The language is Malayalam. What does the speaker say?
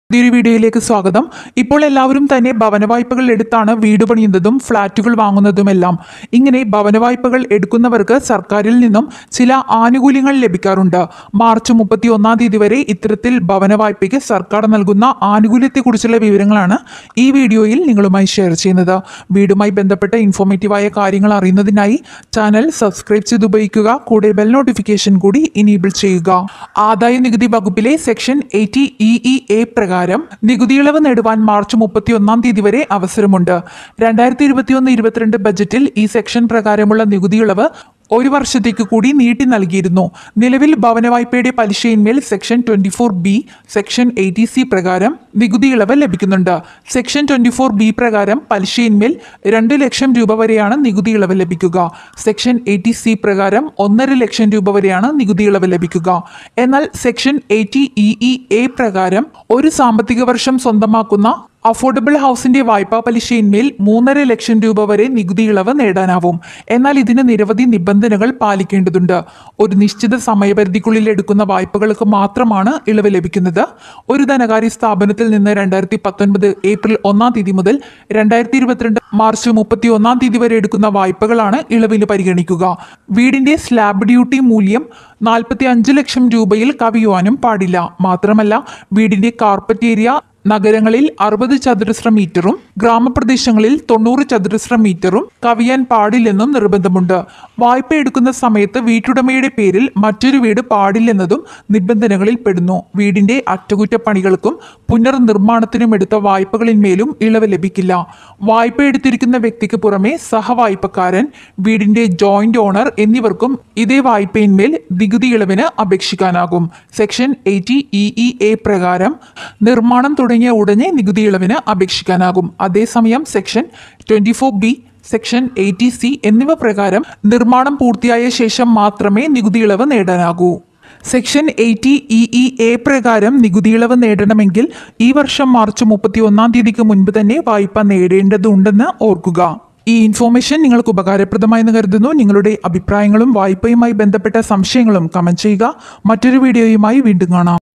പുതിയൊരു വീഡിയോയിലേക്ക് സ്വാഗതം ഇപ്പോൾ എല്ലാവരും തന്നെ ഭവന വായ്പകൾ എടുത്താണ് വീട് പണിയുന്നതും ഫ്ളാറ്റുകൾ വാങ്ങുന്നതുമെല്ലാം ഇങ്ങനെ ഭവന വായ്പകൾ എടുക്കുന്നവർക്ക് സർക്കാരിൽ നിന്നും ചില ആനുകൂല്യങ്ങൾ ലഭിക്കാറുണ്ട് മാർച്ച് മുപ്പത്തി ഒന്നാം തീയതി വരെ ഇത്തരത്തിൽ ഭവന വായ്പയ്ക്ക് സർക്കാർ നൽകുന്ന ആനുകൂല്യത്തെക്കുറിച്ചുള്ള വിവരങ്ങളാണ് ഈ വീഡിയോയിൽ നിങ്ങളുമായി ഷെയർ ചെയ്യുന്നത് വീടുമായി ബന്ധപ്പെട്ട ഇൻഫോർമേറ്റീവായ കാര്യങ്ങൾ അറിയുന്നതിനായി ചാനൽ സബ്സ്ക്രൈബ് ചെയ്ത് ഉപയോഗിക്കുക കൂടെ ബെൽ നോട്ടിഫിക്കേഷൻ കൂടി ഇനേബിൾ ചെയ്യുക ആദായ നികുതി വകുപ്പിലെ section eighty E E A പ്രകാരം നികുതിയിളവ് നേടുവാൻ മാർച്ച് മുപ്പത്തി ഒന്നാം തീയതി വരെ അവസരമുണ്ട് രണ്ടായിരത്തി ഇരുപത്തിയൊന്ന് ഇരുപത്തിരണ്ട് ബജറ്റിൽ ഈ സെക്ഷൻ പ്രകാരമുള്ള നികുതിയിളവ് ഒരു വർഷത്തേക്ക് കൂടി നീട്ടി നൽകിയിരുന്നു നിലവിൽ ഭവന വായ്പയുടെ പലിശയിന്മേൽ section twenty four B section eighty C പ്രകാരം നികുതി ഇളവ് ലഭിക്കുന്നുണ്ട് സെക്ഷൻ ട്വന്റി ഫോർ ബി പ്രകാരം പലിശയിന്മേൽ രണ്ട് ലക്ഷം രൂപ വരെയാണ് നികുതി ഇളവ് ലഭിക്കുക സെക്ഷൻ എയ്റ്റി സി പ്രകാരം ഒന്നര ലക്ഷം രൂപ വരെയാണ് നികുതി ഇളവ് ലഭിക്കുക എന്നാൽ section eighty E E A പ്രകാരം ഒരു സാമ്പത്തിക വർഷം സ്വന്തമാക്കുന്ന അഫോർഡബിൾ ഹൗസിന്റെ വായ്പാ പലിശയിന്മേൽ മൂന്നര ലക്ഷം രൂപ വരെ നികുതി ഇളവ് നേടാനാവും എന്നാൽ ഇതിന് നിരവധി നിബന്ധനകൾ പാലിക്കേണ്ടതുണ്ട് ഒരു നിശ്ചിത സമയപരിധിക്കുള്ളിൽ എടുക്കുന്ന വായ്പകൾക്ക് മാത്രമാണ് ഇളവ് ലഭിക്കുന്നത് ഒരു ധനകാര്യ സ്ഥാപനത്തിൽ നിന്ന് രണ്ടായിരത്തി പത്തൊൻപത് ഏപ്രിൽ ഒന്നാം തീയതി മുതൽ രണ്ടായിരത്തി ഇരുപത്തിരണ്ട് മാർച്ച് മുപ്പത്തി ഒന്നാം തീയതി വരെ എടുക്കുന്ന വായ്പകളാണ് ഇളവിന് പരിഗണിക്കുക വീടിന്റെ സ്ലാബ് ഡ്യൂട്ടി മൂല്യം നാൽപ്പത്തി അഞ്ച് ലക്ഷം രൂപയിൽ കവിയുവാനും പാടില്ല മാത്രമല്ല വീടിന്റെ കാർപ്പറ്റ് ഏരിയ നഗരങ്ങളിൽ അറുപത് ചതുരശ്ര മീറ്ററും ഗ്രാമപ്രദേശങ്ങളിൽ തൊണ്ണൂറ് ചതുരശ്ര മീറ്ററും കവിയാൻ പാടില്ലെന്നും നിർബന്ധമുണ്ട് വായ്പ എടുക്കുന്ന സമയത്ത് വീട്ടുടമയുടെ പേരിൽ മറ്റൊരു വീട് പാടില്ലെന്നതും നിബന്ധനകളിൽ പെടുന്നു വീടിന്റെ അറ്റകുറ്റപ്പണികൾക്കും പുനർനിർമ്മാണത്തിനും എടുത്ത വായ്പകളിന്മേലും ഇളവ് ലഭിക്കില്ല വായ്പ എടുത്തിരിക്കുന്ന വ്യക്തിക്ക് പുറമെ സഹവായ്പക്കാരൻ വീടിന്റെ ജോയിന്റ് ഓണർ എന്നിവർക്കും ഇതേ വായ്പയിന്മേൽ നികുതി ഇളവിന് അപേക്ഷിക്കാനാകും section eighty E E A പ്രകാരം നിർമ്മാണം തുടങ്ങിയ ഉടനെ നികുതി ഇളവിന് അപേക്ഷിക്കാനാകും അതേസമയം section twenty four B section eighty C എന്നിവ പ്രകാരം നിർമ്മാണം പൂർത്തിയായ ശേഷം മാത്രമേ നികുതി ഇളവ് നേടാനാകൂ section eighty E E A പ്രകാരം നികുതി ഇളവ് നേടണമെങ്കിൽ ഈ വർഷം മാർച്ച് മുപ്പത്തി ഒന്നാം തീയതിക്ക് മുൻപ് തന്നെ വായ്പ നേടേണ്ടതുണ്ടെന്ന് ഓർക്കുക ഈ ഇൻഫോർമേഷൻ നിങ്ങൾക്ക് ഉപകാരപ്രദമായെന്ന് കരുതുന്നു നിങ്ങളുടെ അഭിപ്രായങ്ങളും വായ്പയുമായി ബന്ധപ്പെട്ട സംശയങ്ങളും കമന്റ് ചെയ്യുക മറ്റൊരു വീഡിയോയുമായി വീണ്ടും കാണാം